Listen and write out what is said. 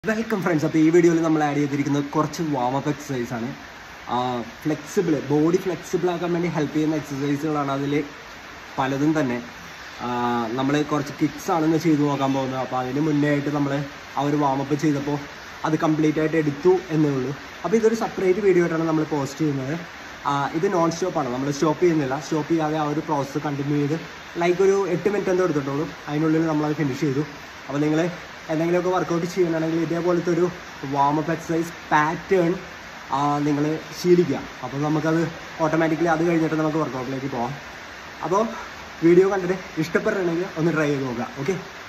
welcome friends അപ്പോൾ ഈ വീഡിയോയിൽ നമ്മൾ ആഡ് ചെയ്തിരിക്കുന്നത് കുറച്ച് വാമപ്പ് എക്സസൈസ് ആണ് ഫ്ലെക്സിബിൾ ബോഡി ഫ്ലെക്സിബിൾ ആക്കാൻ വേണ്ടി ഹെൽപ്പ് ചെയ്യുന്ന എക്സസൈസുകളാണ് അതിൽ പലതും തന്നെ നമ്മൾ കുറച്ച് കിക്സ് ആണെന്ന് ചെയ്തു നോക്കാൻ പോകുന്നത് അപ്പോൾ അതിന് മുന്നേ ആയിട്ട് നമ്മൾ ആ ഒരു വാമപ്പ് ചെയ്തപ്പോൾ അത് കംപ്ലീറ്റ് ആയിട്ട് എടുത്തു എന്നേ ഉള്ളൂ അപ്പോൾ ഇതൊരു സെപ്പറേറ്റ് വീഡിയോ ആയിട്ടാണ് നമ്മൾ പോസ്റ്റ് ചെയ്യുന്നത് ആ, ഇത് നോൺ സ്റ്റോപ്പാണ് നമ്മൾ സ്റ്റോപ്പ് ചെയ്യുന്നില്ല സ്റ്റോപ്പ് ചെയ്യാതെ ആ ഒരു പ്രോസസ്സ് കണ്ടിന്യൂ ചെയ്ത് ലൈക്ക് ഒരു എട്ട് മിനിറ്റ് എന്തോ എടുത്തിട്ടുള്ളൂ അതിനുള്ളിൽ നമ്മളത് ഫിനിഷ് ചെയ്തു അപ്പോൾ നിങ്ങൾ എന്തെങ്കിലുമൊക്കെ വർക്കൗട്ട് ചെയ്യണമെങ്കിൽ ഇതേപോലത്തെ ഒരു വാമപ്പ് എക്സസൈസ് പാറ്റേൺ നിങ്ങൾ ശീലിക്കുക അപ്പോൾ നമുക്കത് ഓട്ടോമാറ്റിക്കലി അത് കഴിഞ്ഞിട്ട് നമുക്ക് വർക്കൗട്ടിലേക്ക് പോകാം അപ്പോൾ വീഡിയോ കണ്ടിട്ട് ഇഷ്ടപ്പെടണമെങ്കിൽ ഒന്ന് ട്രൈ ചെയ്ത് നോക്കുക ഓക്കെ